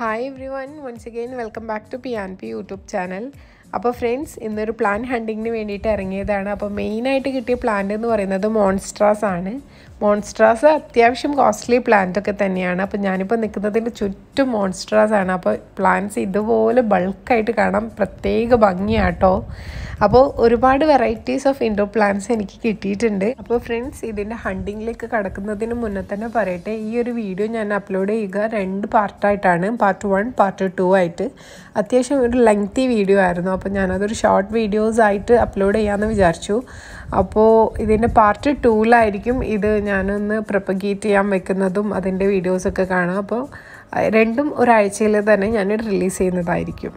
hi everyone once again welcome back to P and P YouTube channel അപ്പോൾ friends ഇന്നൊരു plant ഹണ്ടിങ്ങിന് വേണ്ടിയിട്ട് ഇറങ്ങിയതാണ് അപ്പോൾ മെയിനായിട്ട് കിട്ടിയ പ്ലാന്റ് എന്ന് പറയുന്നത് മോൺസ്ട്രാസ് ആണ് മോൺസ്ട്രാസ് അത്യാവശ്യം കോസ്റ്റ്ലി പ്ലാന്റ് ഒക്കെ തന്നെയാണ് അപ്പോൾ ഞാനിപ്പോൾ നിൽക്കുന്നതിൻ്റെ ചുറ്റും മോൺസ്ട്രാസ് ആണ് അപ്പോൾ പ്ലാന്റ്സ് ഇതുപോലെ ബൾക്കായിട്ട് കാണാം പ്രത്യേക ഭംഗിയാട്ടോ അപ്പോൾ ഒരുപാട് വെറൈറ്റീസ് ഓഫ് ഇൻഡോർ പ്ലാന്റ്സ് എനിക്ക് കിട്ടിയിട്ടുണ്ട് അപ്പോൾ ഫ്രണ്ട്സ് ഇതിൻ്റെ ഹണ്ടിങ്ങിലേക്ക് കടക്കുന്നതിന് മുന്നേ തന്നെ പറയട്ടെ ഈ ഒരു വീഡിയോ ഞാൻ അപ്ലോഡ് ചെയ്യുക രണ്ട് പാർട്ടായിട്ടാണ് പാർട്ട് വൺ പാർട്ട് ടു ആയിട്ട് അത്യാവശ്യം ഒരു ലെങ്തി വീഡിയോ ആയിരുന്നു അപ്പോൾ ഞാനതൊരു ഷോർട്ട് വീഡിയോസ് ആയിട്ട് അപ്ലോഡ് ചെയ്യാമെന്ന് വിചാരിച്ചു അപ്പോൾ ഇതിൻ്റെ പാർട്ട് ടൂവിലായിരിക്കും ഇത് ഞാനൊന്ന് പ്രൊപ്പഗേറ്റ് ചെയ്യാൻ വെക്കുന്നതും അതിൻ്റെ വീഡിയോസൊക്കെ കാണാം അപ്പോൾ രണ്ടും ഒരാഴ്ചയിൽ തന്നെ ഞാൻ റിലീസ് ചെയ്യുന്നതായിരിക്കും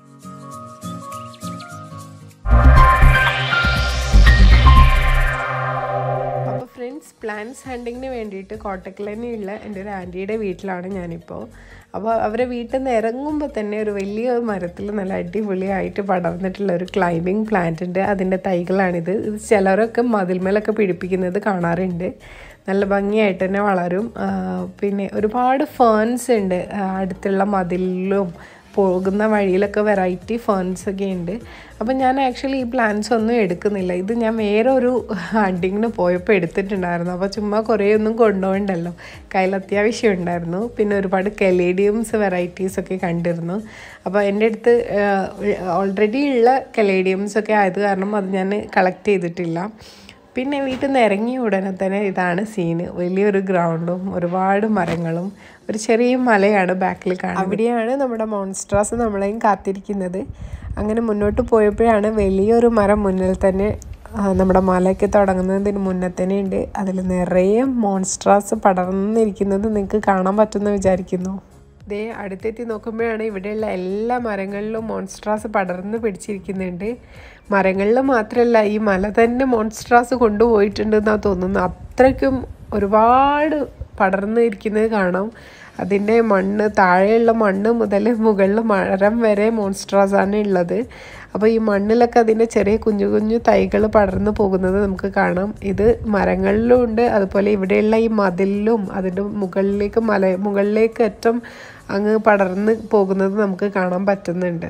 അപ്പോൾ ഫ്രണ്ട്സ് പ്ലാന്റ്സ് ഹണ്ടിങ്ങിന് വേണ്ടിയിട്ട് കോട്ടക്കലനെയുള്ള എൻ്റെ ഒരു ആൻറ്റിയുടെ വീട്ടിലാണ് ഞാനിപ്പോൾ അപ്പോൾ അവരെ വീട്ടിൽ നിന്ന് ഇറങ്ങുമ്പോൾ തന്നെ ഒരു വലിയ മരത്തിൽ നല്ല അടിപൊളിയായിട്ട് പടർന്നിട്ടുള്ള ഒരു ക്ലൈമ്പിംഗ് പ്ലാന്റ് ഉണ്ട് അതിൻ്റെ തൈകളാണിത് ഇത് ചിലരൊക്കെ മതിൽമേലൊക്കെ പിടിപ്പിക്കുന്നത് കാണാറുണ്ട് നല്ല ഭംഗിയായിട്ട് തന്നെ വളരും പിന്നെ ഒരുപാട് ഫേൺസ് ഉണ്ട് അടുത്തുള്ള മതിലിലും പോകുന്ന വഴിയിലൊക്കെ വെറൈറ്റി ഫേൺസ് ഒക്കെ ഉണ്ട് അപ്പം ഞാൻ ആക്ച്വലി ഈ പ്ലാന്റ്സ് ഒന്നും എടുക്കുന്നില്ല ഇത് ഞാൻ വേറെ ഒരു ഹണ്ടിങ്ങിന് പോയപ്പോൾ എടുത്തിട്ടുണ്ടായിരുന്നു അപ്പോൾ ചുമ്മാ കുറേ ഒന്നും കൊണ്ടുപോകണ്ടല്ലോ കയ്യിൽ അത്യാവശ്യം ഉണ്ടായിരുന്നു പിന്നെ ഒരുപാട് കെലേഡിയംസ് വെറൈറ്റീസ് ഒക്കെ കണ്ടിരുന്നു അപ്പോൾ എൻ്റെ അടുത്ത് ഓൾറെഡി ഉള്ള കെലേഡിയംസ് ഒക്കെ ആയത് കാരണം അത് ഞാൻ കളക്ട് ചെയ്തിട്ടില്ല പിന്നെ വീട്ടിൽ നിന്ന് ഇറങ്ങിയ ഉടനെ തന്നെ ഇതാണ് സീന് വലിയൊരു ഗ്രൗണ്ടും ഒരുപാട് മരങ്ങളും ഒരു ചെറിയ മലയാണ് ബാക്കിൽ കാണുന്നത് അവിടെയാണ് നമ്മുടെ മോൺസ്ട്രാസ് നമ്മളെയും കാത്തിരിക്കുന്നത് അങ്ങനെ മുന്നോട്ട് പോയപ്പോഴാണ് വലിയൊരു മരം മുന്നിൽ തന്നെ നമ്മുടെ മലയ്ക്ക് തുടങ്ങുന്നതിന് മുന്നേ തന്നെ ഉണ്ട് അതിൽ നിറയെ മോൺസ്ട്രാസ് പടർന്നിരിക്കുന്നത് നിങ്ങൾക്ക് കാണാൻ പറ്റുമെന്ന് വിചാരിക്കുന്നു ദേ അടുത്തെത്തി നോക്കുമ്പോഴാണ് ഇവിടെയുള്ള എല്ലാ മരങ്ങളിലും മോൺസ്ട്രാസ് പടർന്ന് പിടിച്ചിരിക്കുന്നുണ്ട് മരങ്ങളിൽ മാത്രമല്ല ഈ മല തന്നെ മോൺസ്ട്രാസ് കൊണ്ടുപോയിട്ടുണ്ടെന്നാണ് തോന്നുന്നത് അത്രയ്ക്കും ഒരുപാട് പടർന്ന് ഇരിക്കുന്നത് കാണാം അതിൻ്റെ മണ്ണ് താഴെയുള്ള മണ്ണ് മുതൽ മുകളിൽ മരം വരെ മോൺസ്ട്രാസാണ് ഉള്ളത് അപ്പോൾ ഈ മണ്ണിലൊക്കെ അതിൻ്റെ ചെറിയ കുഞ്ഞു കുഞ്ഞു തൈകൾ പടർന്നു പോകുന്നത് നമുക്ക് കാണാം ഇത് മരങ്ങളിലും ഉണ്ട് അതുപോലെ ഇവിടെയുള്ള ഈ മതിലിലും അതിൻ്റെ മുകളിലേക്ക് മല മുകളിലേക്ക് ഏറ്റവും അങ്ങ് പടർന്ന് പോകുന്നത് നമുക്ക് കാണാൻ പറ്റുന്നുണ്ട്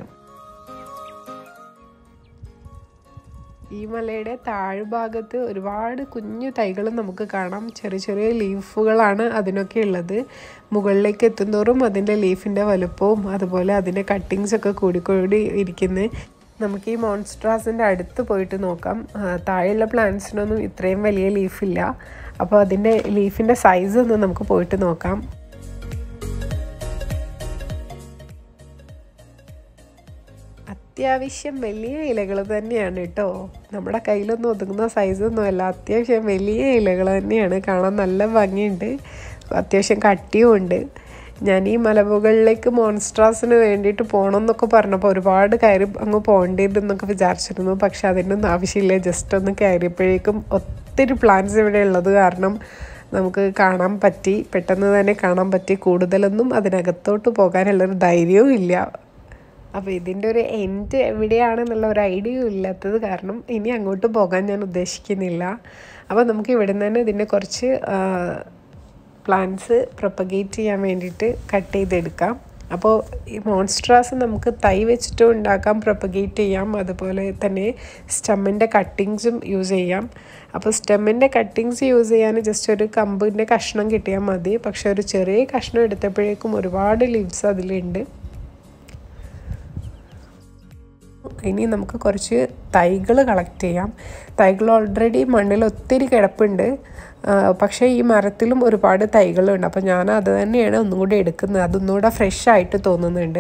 ഈ മലയുടെ താഴ്ഭാഗത്ത് ഒരുപാട് കുഞ്ഞു തൈകൾ നമുക്ക് കാണാം ചെറിയ ചെറിയ ലീഫുകളാണ് അതിനൊക്കെ ഉള്ളത് മുകളിലേക്ക് എത്തുന്തോറും അതിൻ്റെ ലീഫിൻ്റെ വലുപ്പവും അതുപോലെ അതിൻ്റെ കട്ടിങ്സ് ഒക്കെ കൂടിക്കൂടി ഇരിക്കുന്നത് നമുക്ക് ഈ മോൺസ്ട്രാസിൻ്റെ അടുത്ത് പോയിട്ട് നോക്കാം താഴെയുള്ള പ്ലാന്റ്സിനൊന്നും ഇത്രയും വലിയ ലീഫില്ല അപ്പോൾ അതിൻ്റെ ലീഫിൻ്റെ സൈസ് ഒന്ന് നമുക്ക് പോയിട്ട് നോക്കാം അത്യാവശ്യം വലിയ ഇലകൾ തന്നെയാണ് കേട്ടോ നമ്മുടെ കയ്യിലൊന്നും ഒതുങ്ങുന്ന സൈസൊന്നുമല്ല അത്യാവശ്യം വലിയ ഇലകൾ തന്നെയാണ് കാണാൻ നല്ല ഭംഗിയുണ്ട് അത്യാവശ്യം കട്ടിയും ഉണ്ട് ഞാൻ ഈ മലമുകളിലേക്ക് മോൺസ്ട്രാസിന് വേണ്ടിയിട്ട് പോകണം എന്നൊക്കെ പറഞ്ഞപ്പോൾ ഒരുപാട് കയറി അങ്ങ് പോകേണ്ടിയിരുന്നൊക്കെ വിചാരിച്ചിരുന്നു പക്ഷെ അതിൻ്റെ ഒന്നും ആവശ്യമില്ല ജസ്റ്റ് ഒന്ന് കയറിയപ്പോഴേക്കും ഒത്തിരി പ്ലാന്റ്സ് ഇവിടെ ഉള്ളത് കാരണം നമുക്ക് കാണാൻ പറ്റി പെട്ടെന്ന് തന്നെ കാണാൻ പറ്റി കൂടുതലൊന്നും അതിനകത്തോട്ട് പോകാനുള്ളൊരു ധൈര്യവും ഇല്ല അപ്പോൾ ഇതിൻ്റെ ഒരു എൻഡ് എവിടെയാണെന്നുള്ള ഒരു ഐഡിയയും ഇല്ലാത്തത് കാരണം ഇനി അങ്ങോട്ട് പോകാൻ ഞാൻ ഉദ്ദേശിക്കുന്നില്ല അപ്പോൾ നമുക്ക് ഇവിടെ നിന്ന് തന്നെ ഇതിൻ്റെ കുറച്ച് പ്ലാന്റ്സ് പ്രൊപ്പഗേറ്റ് ചെയ്യാൻ വേണ്ടിയിട്ട് കട്ട് ചെയ്തെടുക്കാം അപ്പോൾ ഈ മോൺസ്ട്രാസ് നമുക്ക് തൈ വെച്ചിട്ടും ഉണ്ടാക്കാം പ്രൊപ്പഗേറ്റ് ചെയ്യാം അതുപോലെ തന്നെ സ്റ്റമ്മിൻ്റെ കട്ടിങ്സും യൂസ് ചെയ്യാം അപ്പോൾ സ്റ്റെമ്മിൻ്റെ കട്ടിങ്സ് യൂസ് ചെയ്യാൻ ജസ്റ്റ് ഒരു കമ്പിൻ്റെ കഷ്ണം കിട്ടിയാൽ മതി പക്ഷെ ഒരു ചെറിയ കഷ്ണം എടുത്തപ്പോഴേക്കും ഒരുപാട് ലീവ്സ് അതിലുണ്ട് ഇനി നമുക്ക് കുറച്ച് തൈകൾ കളക്ട് ചെയ്യാം തൈകൾ ഓൾറെഡി മണ്ണിൽ ഒത്തിരി കിടപ്പുണ്ട് പക്ഷേ ഈ മരത്തിലും ഒരുപാട് തൈകളുണ്ട് അപ്പോൾ ഞാൻ അത് തന്നെയാണ് ഒന്നും കൂടി എടുക്കുന്നത് അതൊന്നുകൂടെ ഫ്രഷ് ആയിട്ട് തോന്നുന്നുണ്ട്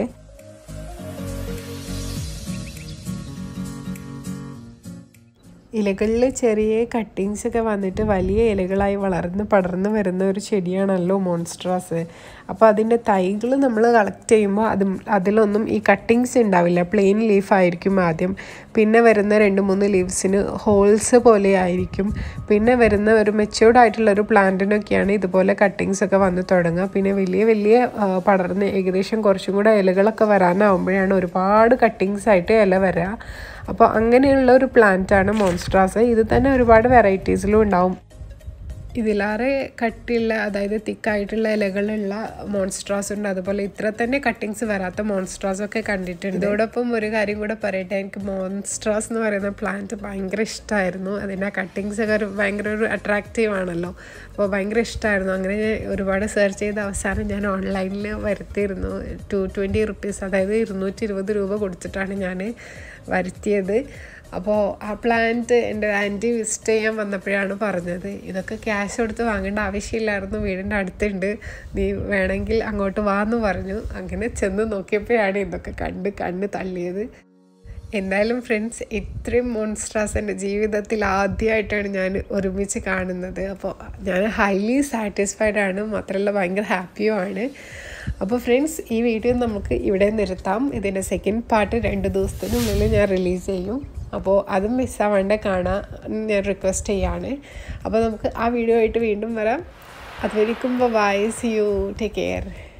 ഇലകളിൽ ചെറിയ കട്ടിങ്സ് ഒക്കെ വന്നിട്ട് വലിയ ഇലകളായി വളർന്ന് പടർന്ന് വരുന്ന ഒരു ചെടിയാണല്ലോ മോൺസ്ട്രാസ് അപ്പോൾ അതിൻ്റെ തൈകൾ നമ്മൾ കളക്ട് ചെയ്യുമ്പോൾ അത് അതിലൊന്നും ഈ കട്ടിങ്സ് ഉണ്ടാവില്ല പ്ലെയിൻ ലീഫ് ആയിരിക്കും ആദ്യം പിന്നെ വരുന്ന രണ്ട് മൂന്ന് ലീവ്സിന് ഹോൾസ് പോലെ ആയിരിക്കും പിന്നെ വരുന്ന ഒരു മെച്യൂർഡ് ആയിട്ടുള്ള ഒരു പ്ലാന്റിനൊക്കെയാണ് ഇതുപോലെ കട്ടിങ്സ് ഒക്കെ വന്ന് തുടങ്ങുക പിന്നെ വലിയ വലിയ പടർന്ന് ഏകദേശം കുറച്ചും കൂടെ ഇലകളൊക്കെ വരാനാവുമ്പോഴാണ് ഒരുപാട് കട്ടിങ്സ് ആയിട്ട് ഇല വരിക അപ്പോൾ അങ്ങനെയുള്ള ഒരു പ്ലാന്റാണ് മോൺസ്ട്രാസ് ഇത് തന്നെ ഒരുപാട് വെറൈറ്റീസിലും ഉണ്ടാവും ഇതിലാറെ കട്ടിയുള്ള അതായത് തിക്കായിട്ടുള്ള ഇലകളുള്ള മോൺസ്ട്രാസ് ഉണ്ട് അതുപോലെ ഇത്ര തന്നെ കട്ടിങ്സ് വരാത്ത മോൺസ്ട്രാസ് ഒക്കെ കണ്ടിട്ടുണ്ട് ഇതോടൊപ്പം ഒരു കാര്യം കൂടെ പറയട്ടെ എനിക്ക് മോൺസ്ട്രാസ് എന്ന് പറയുന്ന പ്ലാന്റ് ഭയങ്കര ഇഷ്ടമായിരുന്നു അതിൻ്റെ കട്ടിങ്സ് ഒക്കെ ഒരു ഭയങ്കര ഒരു അട്രാക്റ്റീവ് ആണല്ലോ അപ്പോൾ ഭയങ്കര ഇഷ്ടമായിരുന്നു അങ്ങനെ ഞാൻ ഒരുപാട് സെർച്ച് ചെയ്ത അവസാനം ഞാൻ ഓൺലൈനിൽ വരുത്തിയിരുന്നു ടു ട്വൻറ്റി റുപ്പീസ് അതായത് ഇരുന്നൂറ്റി ഇരുപത് രൂപ കൊടുത്തിട്ടാണ് ഞാൻ വരുത്തിയത് അപ്പോൾ ആ പ്ലാന്റ് എൻ്റെ ആൻറ്റി വിസിറ്റ് ചെയ്യാൻ വന്നപ്പോഴാണ് പറഞ്ഞത് ഇതൊക്കെ ക്യാഷ് കൊടുത്ത് വാങ്ങേണ്ട ആവശ്യമില്ലായിരുന്നു വീടിൻ്റെ അടുത്തുണ്ട് നീ വേണമെങ്കിൽ അങ്ങോട്ട് വാന്ന് പറഞ്ഞു അങ്ങനെ ചെന്ന് നോക്കിയപ്പോഴാണ് ഇതൊക്കെ കണ്ട് കണ്ണ് തള്ളിയത് എന്തായാലും ഫ്രണ്ട്സ് ഇത്രയും മോൺസ്ട്രാസ് എൻ്റെ ജീവിതത്തിൽ ആദ്യമായിട്ടാണ് ഞാൻ ഒരുമിച്ച് കാണുന്നത് അപ്പോൾ ഞാൻ ഹൈലി സാറ്റിസ്ഫൈഡ് ആണ് മാത്രമല്ല ഭയങ്കര ഹാപ്പിയുമാണ് അപ്പോൾ ഫ്രണ്ട്സ് ഈ വീഡിയോ നമുക്ക് ഇവിടെ നിർത്താം ഇതിൻ്റെ സെക്കൻഡ് പാർട്ട് രണ്ട് ദിവസത്തിനുള്ളിൽ ഞാൻ റിലീസ് ചെയ്യും അപ്പോൾ അതും മിസ്സാവാണ്ട് കാണാൻ ഞാൻ റിക്വസ്റ്റ് ചെയ്യാണ് അപ്പോൾ നമുക്ക് ആ വീഡിയോ ആയിട്ട് വീണ്ടും വരാം അതുവരിക്കും bye see you take care